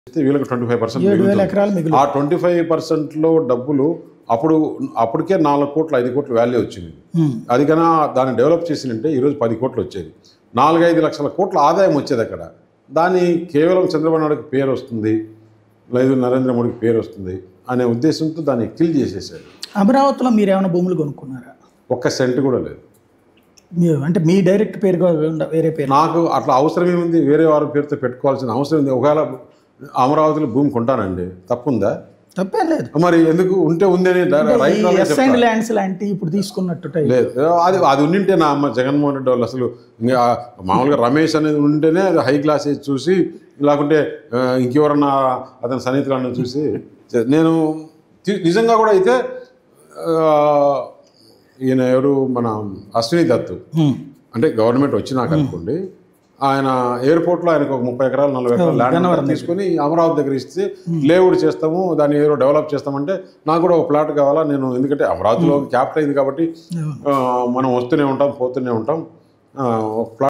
వీళ్ళకి twenty five percent ఏడు వేల ఎకరాలు మిగులు ఆ ట్వంటీ ఫైవ్ పర్సెంట్లో డబ్బులు అప్పుడు అప్పటికే నాలుగు కోట్లు ఐదు కోట్ల వాల్యూ వచ్చింది ఉమ్. అది కన్నా దాన్ని డెవలప్ చేసినంటే ఈరోజు పది కోట్లు వచ్చేది నాలుగైదు లక్షల కోట్ల ఆదాయం వచ్చేది అక్కడ దాని కేవలం చంద్రబాబు నాయుడుకి పేరు వస్తుంది లేదు నరేంద్ర మోడీకి పేరు వస్తుంది అనే ఉద్దేశంతో దాన్ని కిల్ చేసేసాడు అమరావతిలో మీరు ఏమైనా భూములు కొనుక్కున్నారా ఒక్క సెంట్ కూడా లేదు మీరు అంటే మీ డైరెక్ట్ పేరు కాకుండా వేరే పేరు నాకు అట్లా అవసరం ఏముంది వేరే వారి పేరుతో పెట్టుకోవాల్సిన అవసరం ఉంది ఒకవేళ అమరావతిలో భూమి కొంటానండి తప్పుందా తప్పేం లేదు మరి ఎందుకు ఉంటే ఉంది అని రైట్ ఈ ఎస్ అండ్ ల్యాండ్స్ లాంటి ఇప్పుడు తీసుకున్నట్టు టైప్. లేదు అది అది ఉండింటే నా అమ్మ జగన్మోహన్ రెడ్డి వాళ్ళు అసలు ఇంకా మామూలుగా రమేష్ అనేది ఉంటేనే అది హై క్లాస్ ఏజ్ చూసి లేకుంటే ఆ, ఇంకెవరన్నా అతని సన్నిహితులను చూసి చే- నేను తి- నిజంగా కూడా అయితే ఆ, ఈయన ఎవరు మన అశ్విని దత్తు ఉమ్. అంటే గవర్నమెంట్ వచ్చినాక అనుకోండి ఆయన ఎయిర్పోర్ట్లో ఆయనకు ఒక ముప్పై ఎకరాలు నలభై ఎకరాలు ల్యాండ్ తీసుకొని అమరావతి దగ్గర ఇస్తే లేఅవుట్ చేస్తాము దాన్ని ఏదో డెవలప్ చేస్తామంటే నాకు కూడా ఒక ప్లాట్ కావాలా నేను ఎందుకంటే అమరావతిలో క్యాపిటల్ అయింది కాబట్టి అవును. ఆ, మనం వస్తూనే ఉంటాం పోతూనే ఉంటాం ఆ, ఒక ప్లాట్